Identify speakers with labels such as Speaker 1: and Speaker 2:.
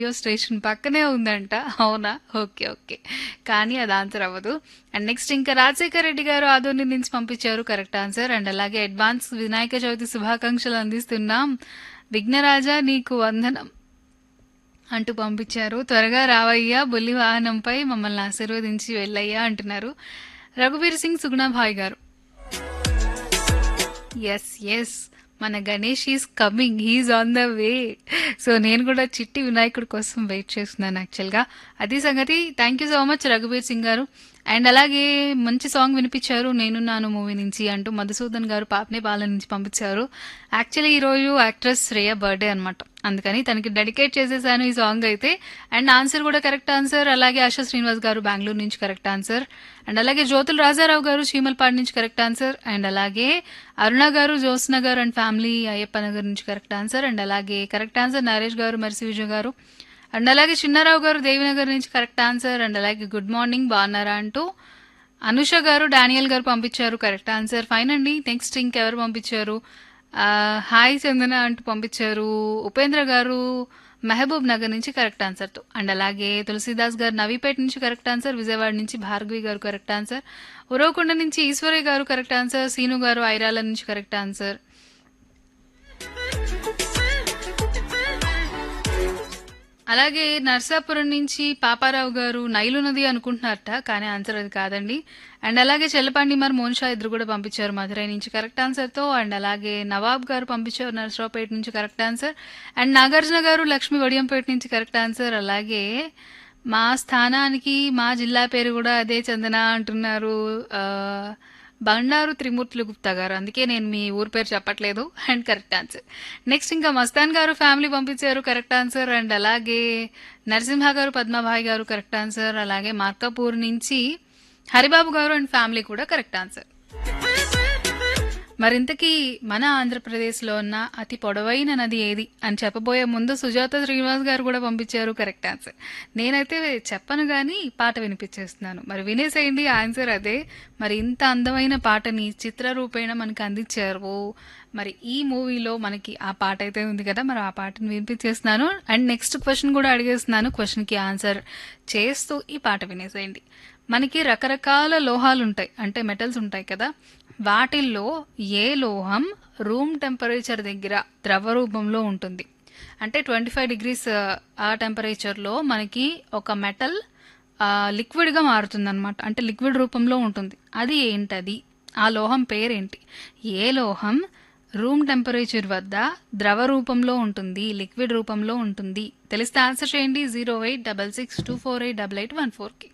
Speaker 1: Radio station పక్కనే ఉందంట. అవునా? ఓకే. ఓకే. కానీ అది ఆన్సర్ అవ్వదు. అండ్ నెక్స్ట్ ఇంకా రాజశేఖర్ రెడ్డి గారు ఆదోని నుంచి పంపించారు కరెక్ట్ ఆన్సర్. అండ్ అలాగే అడ్వాన్స్ వినాయక చవితి శుభాకాంక్షలు అందిస్తున్నాం. విఘ్నరాజా నీకు వందనం అంటూ పంపించారు. త్వరగా రావయ్యా బుల్లి వాహనంపై మమ్మల్ని ఆశీర్వదించి వెళ్ళయ్యా అంటున్నారు. రఘువీర్ సింగ్ సుగుణాభాయ్ గారు. యెస్. యెస్. మన Ganesh is coming. He is on the way. So నేను కూడా చిట్టి వినాయకుడి కోసం వెయిట్ చేస్తున్నాను యాక్చువల్‌గా. అది సంగతి. థాంక్ యూ సో మచ్ రఘువీర్ సింగ్ గారు. అండ్ అలాగే మంచి సాంగ్ వినిపించారు 'నేనున్నాను' మూవీ నుంచి అంటూ మధుసూదన్ గారు పాపనేపాలెం నుంచి పంపించారు. యాక్చువల్లీ ఈరోజు యాక్ట్రెస్ శ్రేయ బర్త్‌డే అనమాట. అందుకని తనకి డెడికేట్ చేసేసాను ఈ సాంగ్ అయితే. అండ్ ఆన్సర్ కూడా కరెక్ట్ ఆన్సర్. అలాగే ఆశా శ్రీనివాస్ గారు బెంగుళూరు నుంచి కరెక్ట్ ఆన్సర్. అండ్ అలాగే జ్యోతుల రాజారావు గారు చీమలపాడు నుంచి కరెక్ట్ ఆన్సర్. అండ్ అలాగే అరుణ గారు, జ్యోత్స్న గారు అండ్ ఫ్యామిలీ అయ్యప్ప నగర్ నుంచి కరెక్ట్ ఆన్సర్. అండ్ అలాగే కరెక్ట్ ఆన్సర్ నరేష్ గారు, మెర్సి విజయ్ గారు. అండ్ అలాగే చిన్నారావు గారు దేవినగర్ నుంచి కరెక్ట్ ఆన్సర్. అండ్ అలాగే గుడ్ మార్నింగ్ బాగున్నారా అంటూ అనుష గారు, డానియల్ గారు పంపించారు కరెక్ట్ ఆన్సర్. ఫైన్ అండి. నెక్స్ట్ ఇంకెవరు పంపించారు? ఆహ్, హాయ్ చందన అంటూ పంపించారు. ఉపేంద్ర గారు మహబూబ్ నగర్ నుంచి కరెక్ట్ ఆన్సర్‌తో. అండ్ అలాగే తులసీదాస్ గారు నవీపేట నుంచి కరెక్ట్ ఆన్సర్. విజయవాడ నుంచి భార్గవి గారు కరెక్ట్ ఆన్సర్. ఉరవకొండ నుంచి ఈశ్వరయ్య గారు కరెక్ట్ ఆన్సర్. సీను గారు ఐరాల నుంచి కరెక్ట్ ఆన్సర్. అలాగే నర్సాపురం నుంచి పాపారావు గారు నైలు నది అనుకుంటున్నారట. కానీ ఆన్సర్ అది కాదండి. అండ్ అలాగే చెల్లపాండి మరి మోనిషా ఇద్దరు కూడా పంపించారు మధురై నుంచి కరెక్ట్ ఆన్సర్‌తో. అండ్ అలాగే నవాబ్ గారు పంపించారు నరసరావుపేట నుంచి కరెక్ట్ ఆన్సర్. అండ్ నాగార్జున గారు లక్ష్మి వడియంపేట నుంచి కరెక్ట్ ఆన్సర్. అలాగే మా స్థానానికి మా జిల్లా పేరు కూడా అదే చందన అంటున్నారు. ఆహ్, బండారు త్రిమూర్తులు గుప్తా గారు. అందుకే నేను మీ ఊరి పేరు చెప్పట్లేదు. And correct answer. నెక్స్ట్ ఇంకా మస్తాన్ గారు ఫ్యామిలీ పంపించారు కరెక్ట్ ఆన్సర్. అండ్ అలాగే నరసింహ గారు, పద్మభాయ్ గారు కరెక్ట్ ఆన్సర్. అలాగే మార్కాపూర్ నుంచి హరిబాబు గారు అండ్ ఫ్యామిలీ కూడా కరెక్ట్ ఆన్సర్. మరింతకీ మన ఆంధ్రప్రదేశ్‌లో ఉన్న అతి పొడవైన నది ఏది అని చెప్పబోయే ముందు సుజాత శ్రీనివాస్ గారు కూడా పంపించారు కరెక్ట్ ఆన్సర్. నేనైతే చెప్పను గానీ పాట వినిపించేస్తున్నాను. మరి వినేసేయండి ఆన్సర్ అదే. మరి ఇంత అందమైన పాటని చిత్ర రూపేణ మనకు అందించారు. మరి ఈ మూవీలో మనకి ఆ పాట అయితే ఉంది కదా! మరి ఆ పాటను వినిపించేస్తున్నాను. అండ్ నెక్స్ట్ క్వెషన్ కూడా అడిగేస్తున్నాను. క్వెషన్‌కి ఆన్సర్ చేస్తూ ఈ పాట వినేసేయండి. మనకి రకరకాల లోహాలుంటాయి. అంటే మెటల్స్ ఉంటాయి కదా! వాటిల్లో ఏ లోహం రూమ్ టెంపరేచర్ దగ్గర ద్రవ రూపంలో ఉంటుంది? అంటే 25 డిగ్రీస్ ఆ టెంపరేచర్‌లో మనకి ఒక మెటల్ ఆహ్, లిక్విడ్‌గా మారుతుందనమాట. అంటే లిక్విడ్ రూపంలో ఉంటుంది. అది ఏంటది? ఆ లోహం పేరేంటి? ఏ లోహం రూమ్ టెంపరేచర్ వద్ద ద్రవ రూపంలో ఉంటుంది. లిక్విడ్ రూపంలో ఉంటుంది. తెలిస్తే ఆన్సర్ చేయండి 08662488814కి.